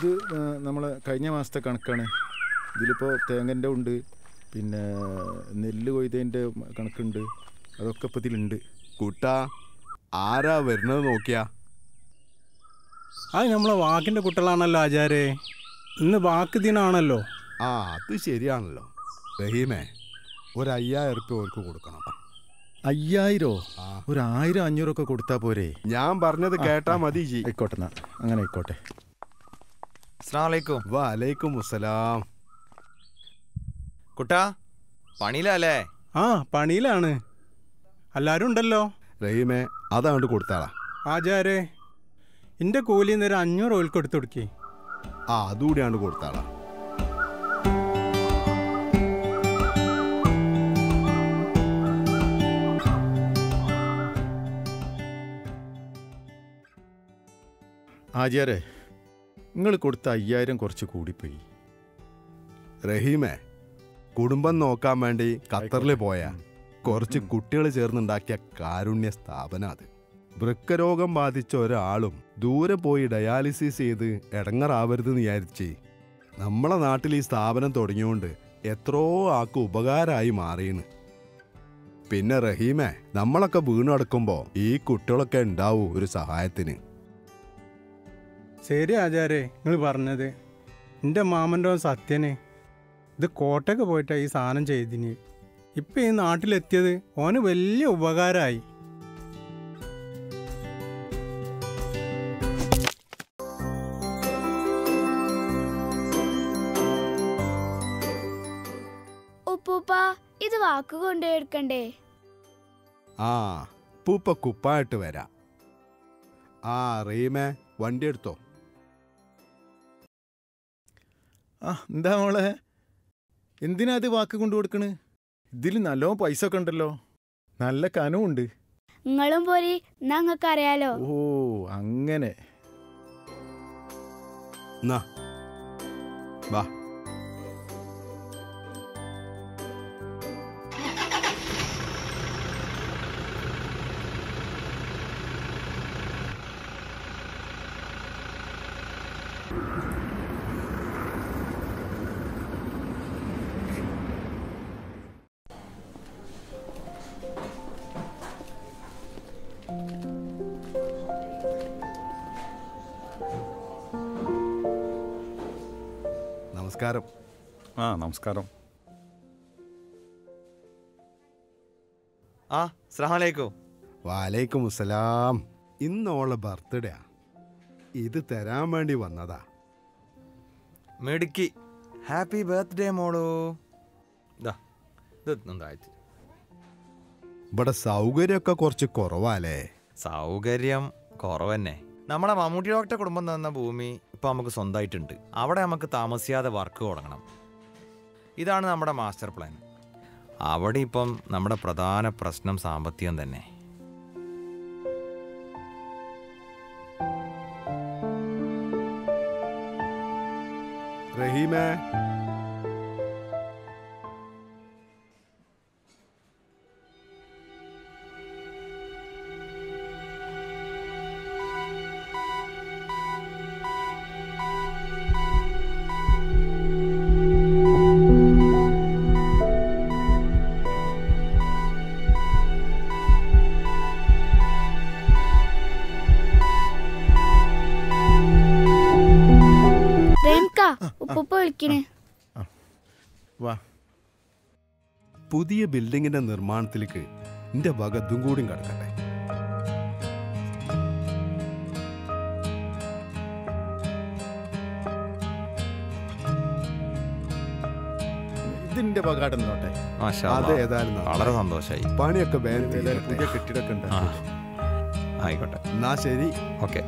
ഇത് നമ്മൾ കഴിഞ്ഞ മാസത്തെ കണക്കാണ് ഇതിലിപ്പോൾ തേങ്ങൻ്റെ ഉണ്ട് പിന്നെ നെല്ല് കൊയ്തതിൻ്റെ കണക്കുണ്ട് അതൊക്കെ ഇപ്പോൾ ഇതിലുണ്ട് കുട്ടാ ആരാ വരുന്നത് നോക്കിയാ അത് നമ്മളെ വാക്കിൻ്റെ കുട്ടികളാണല്ലോ ആചാരേ ഇന്ന് വാക്ക് ദിനാണല്ലോ ആ അത് ശരിയാണല്ലോ റഹീമേ ഒരു അയ്യായിരം ഉറുപ്പ്യ ഓർക്ക് കൊടുക്കണം അയ്യായിരോ ആ. ഒരു ആയിരം അഞ്ഞൂറൊക്കെ കൊടുത്താൽ പോരെ ഞാൻ പറഞ്ഞത് കേട്ടാ മതി ജി ആയിക്കോട്ടെ എന്നാ അങ്ങനെ ആയിക്കോട്ടെ അസ്ലാമലൈക്കും വലൈക്കും മുസലാം കുട്ടാ പണിയിലല്ലേ ആ പണിയിലാണ് എല്ലാവരും ഉണ്ടല്ലോ റഹീമേ അതങ്ങോട്ട് കൊടുത്താളാ ആചാരേ എൻ്റെ കൂലി നേരം അഞ്ഞൂറ് ഓൽക്ക് എടുത്തു കൊടുക്കി ആ അതുകൂടിയാണ്ട് കൊടുത്താളാ ആചാരേ നിങ്ങൾ കൊടുത്ത അയ്യായിരം കുറച്ച് കൂടിപ്പോയി റഹീമേ കുടുംബം നോക്കാൻ വേണ്ടി ഖത്തറിൽ പോയ കുറച്ച് കുട്ടികൾ ചേർന്നുണ്ടാക്കിയ കാരുണ്യ സ്ഥാപനം അത് വൃക്കരോഗം ബാധിച്ച ഒരാളും ദൂരെ പോയി ഡയാലിസിസ് ചെയ്ത് ഇടങ്ങറാവരുതെന്ന് വിചാരിച്ച് നമ്മളെ നാട്ടിൽ ഈ സ്ഥാപനം തുടങ്ങിയോണ്ട് എത്രയോ ആൾക്ക് ഉപകാരമായി മാറിയെന്ന് പിന്നെ റഹീമേ നമ്മളൊക്കെ വീണടക്കുമ്പോൾ ഈ കുട്ടികളൊക്കെ ഉണ്ടാവൂ ഒരു സഹായത്തിന് ശരി ആചാരേ നിങ്ങൾ പറഞ്ഞത് എൻ്റെ മാമൻ്റെ സത്യന് ഇത് കോട്ടയ്ക്ക് പോയിട്ടാ ഈ സാധനം ചെയ്തിന് ഇപ്പം ഈ നാട്ടിലെത്തിയത് ഓന് വലിയ ഉപകാരമായി ഉപ്പൂപ്പ ഇത് വാക്ക് കൊണ്ടുപോയെടുക്കണ്ടേ ആ പൂപ്പ കുപ്പായിട്ട് വരാം ആ റീമേ വണ്ടി എടുത്തോ ആ എന്താ മോളെ എന്തിനാ അത് വാക്ക് കൊണ്ടു കൊടുക്കണ് ഇതിൽ നല്ലോണം പൈസ ഒക്കെ ഉണ്ടല്ലോ നല്ല കനവുണ്ട് നിങ്ങളും പോരി ഞങ്ങൾക്ക് അറിയാലോ ഓ അങ്ങനെ എന്നാ വാ നമസ്കാരം ആ നമസ്കാരം ആ അസ്ലാമലൈക്കും വാലേക്കും അസ്സലാം ഇന്നോളെ ബർത്ത്ഡേ ഇത് തരാൻ വേണ്ടി വന്നതാ മിടുക്കി ഹാപ്പി ബർത്ത്ഡേ മോളൂ ഇതാ ഇത് എന്തായിട്ട് ഇവിടെ സൗകര്യമൊക്കെ കുറച്ച് കുറവാലേ സൗകര്യം കുറവന്നെ നമ്മുടെ മമ്മൂട്ടി ഡോക്ടർ കുടുംബം തന്ന ഭൂമി ഇപ്പം നമുക്ക് സ്വന്തമായിട്ടുണ്ട് അവിടെ നമുക്ക് താമസിയാതെ വർക്ക് തുടങ്ങണം ഇതാണ് നമ്മുടെ മാസ്റ്റർ പ്ലാൻ അവിടെ ഇപ്പം നമ്മുടെ പ്രധാന പ്രശ്നം സാമ്പത്തികം തന്നെ റഹീമേ റേംക്ക ഉപ്പൂപ്പ വിളിക്കണേ വാ പുതിയ ബിൽഡിങ്ങിന്റെ നിർമ്മാണത്തിലേക്ക് എന്റെ വക ഇതും കൂടി കിടക്കട്ടെ ഇതിന്റെ പകാടം നോട്ടെ മാഷാ അത് അല്ലാ. ഏതായാലും നന്നായി. വളരെ സന്തോഷമായി പണിയൊക്കെ വേഗം ഏതായാലും തീരട്ടെ. പുതിയ കെട്ടിടമൊക്കെ ഉണ്ട് ആ ആയിക്കോട്ടെ എന്നാ ശരി ഓക്കെ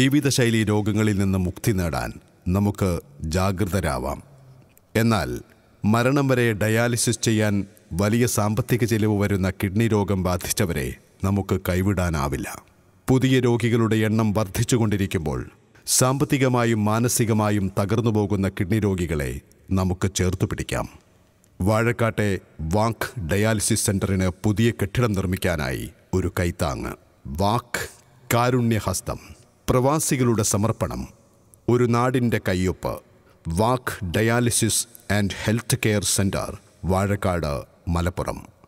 ജീവിതശൈലി രോഗങ്ങളിൽ നിന്ന് മുക്തി നേടാൻ നമുക്ക് ജാഗൃതരാവാം എന്നാൽ മരണം വരെ ഡയാലിസിസ് ചെയ്യാൻ വലിയ സാമ്പത്തിക ചെലവ് വരുന്ന കിഡ്നി രോഗം ബാധിച്ചവരെ നമുക്ക് കൈവിടാനാവില്ല പുതിയ രോഗികളുടെ എണ്ണം വർദ്ധിച്ചുകൊണ്ടിരിക്കുമ്പോൾ സാമ്പത്തികമായും മാനസികമായും തകർന്നു പോകുന്ന കിഡ്നി രോഗികളെ നമുക്ക് ചേർത്തു പിടിക്കാം വാഴക്കാട്ടെ വാക്ക് ഡയാലിസിസ് സെന്ററിന് പുതിയ കെട്ടിടം നിർമ്മിക്കാനായി ഒരു കൈത്താങ്ങ് വാക്ക് കാരുണ്യഹസ്തം പ്രവാസികളുടെ സമർപ്പണം ഒരു നാടിൻ്റെ കയ്യൊപ്പ് വാക്ക് dialysis and health care centre Vazhakkad Malappuram